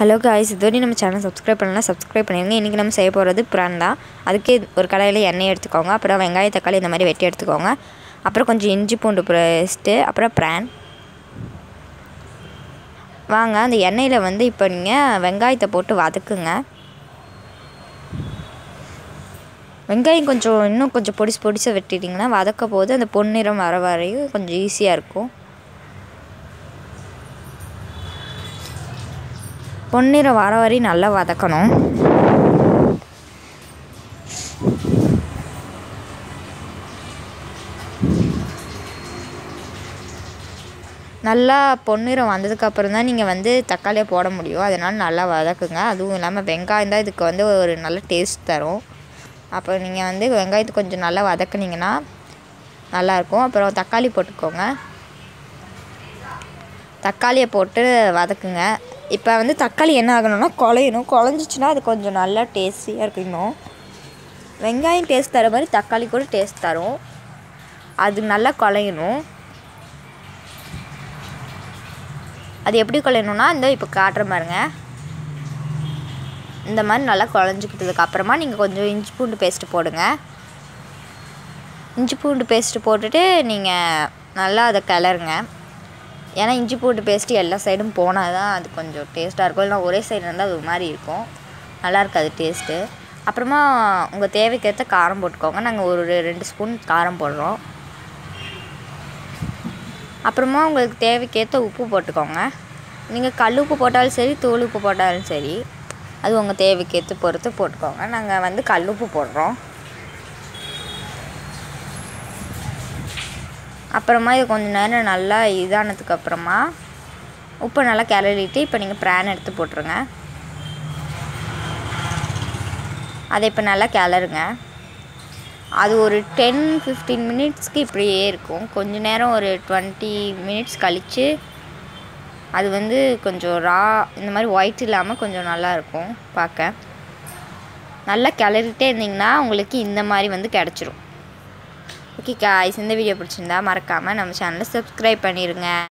hello guys இதுவரை நம்ம channel subscribe பண்ணலாம் சப்ஸ்கிரைப் பண்ணிடுங்க இன்றைக்கி நம்ம செய்ய போகிறது ப்ரான் தான் அதுக்கு ஒரு கடாயில் எண்ணெய் எடுத்துக்கோங்க அப்புறம் வெங்காயம் தக்காளி இந்த மாதிரி வெட்டி எடுத்துக்கோங்க அப்புறம் கொஞ்சம் இஞ்சி பூண்டு பேஸ்ட்டு அப்புறம் ப்ரான் வாங்க அந்த எண்ணெயில் வந்து இப்போ நீங்கள் வெங்காயத்தை போட்டு வதக்குங்க வெங்காயம் கொஞ்சம் இன்னும் கொஞ்சம் பொடிசு பொடிசாக வெட்டிட்டிங்கன்னா வதக்க போது அந்த பொன்னிறம் வர வரையும் கொஞ்சம் ஈஸியாக இருக்கும் பொன்னிறம் வர வரையும் நல்லா வதக்கணும் நல்லா பொன்னிறம் வந்ததுக்கப்புறம் தான் நீங்கள் வந்து தக்காளியை போட முடியும் அதனால் நல்லா வதக்குங்க அதுவும் இல்லாமல் வெங்காயம் தான் இதுக்கு வந்து ஒரு நல்ல டேஸ்ட் தரும் அப்போ நீங்கள் வந்து வெங்காயத்தை கொஞ்சம் நல்லா வதக்குனீங்கன்னா நல்லாயிருக்கும் அப்புறம் தக்காளி போட்டுக்கோங்க தக்காளியை போட்டு வதக்குங்க இப்போ வந்து தக்காளி என்ன ஆகணும்னா குழையணும் குழஞ்சிச்சின்னா அது கொஞ்சம் நல்லா டேஸ்டியாக இருக்கும் இன்னும் வெங்காயம் டேஸ்ட் தர மாதிரி தக்காளி கூட டேஸ்ட் தரும் அது நல்லா குழையணும் அது எப்படி குழையணும்னா இந்த இப்போ காட்டுற பாருங்க இந்த மாதிரி நல்லா குழஞ்சிக்கிட்டதுக்கு அப்புறமா நீங்கள் கொஞ்சம் இஞ்சி பூண்டு பேஸ்ட்டு போடுங்க இஞ்சி பூண்டு பேஸ்ட்டு போட்டுட்டு நீங்கள் நல்லா அதை கிளறுங்க ஏன்னா இஞ்சி பூண்டு பேஸ்ட்டு எல்லா சைடும் போனால் தான் அது கொஞ்சம் டேஸ்ட்டாக இருக்கும் இல்லைனா ஒரே சைடு இருந்தால் அது ஒரு மாதிரி இருக்கும் நல்லா இருக்காது டேஸ்ட்டு அப்புறமா உங்கள் தேவைக்கேற்ற காரம் போட்டுக்கோங்க நாங்கள் ஒரு ரெண்டு ஸ்பூன் காரம் போடுறோம் அப்புறமா உங்களுக்கு தேவைக்கேற்ற உப்பு போட்டுக்கோங்க நீங்கள் கல் உப்பு போட்டாலும் சரி தூள் உப்பு போட்டாலும் சரி அது உங்கள் தேவைக்கேற்ற பொறுத்து போட்டுக்கோங்க நாங்கள் வந்து கல் உப்பு போடுறோம் அப்புறமா இது கொஞ்சம் நேரம் நல்லா இதானதுக்கு அப்புறமா உப்பை நல்லா கிளறிட்டு இப்போ நீங்கள் ப்ரான் எடுத்து போட்டுருங்க அதை இப்போ நல்லா கிளறுங்க அது ஒரு டென் ஃபிஃப்டீன் மினிட்ஸ்க்கு இப்படியே இருக்கும் கொஞ்ச நேரம் ஒரு டுவெண்ட்டி மினிட்ஸ் கழித்து அது வந்து கொஞ்சம் ரா இந்த மாதிரி ஒயிட் இல்லாமல் கொஞ்சம் நல்லாயிருக்கும் பார்க்க நல்லா கிளறிட்டே இருந்திங்கன்னா உங்களுக்கு இந்த மாதிரி வந்து கிடச்சிரும் ஓகே காய்ஸ் இந்த வீடியோ பிடிச்சிருந்தா மறக்காமல் நம்ம சேனலை சப்ஸ்கிரைப் பண்ணிடுங்க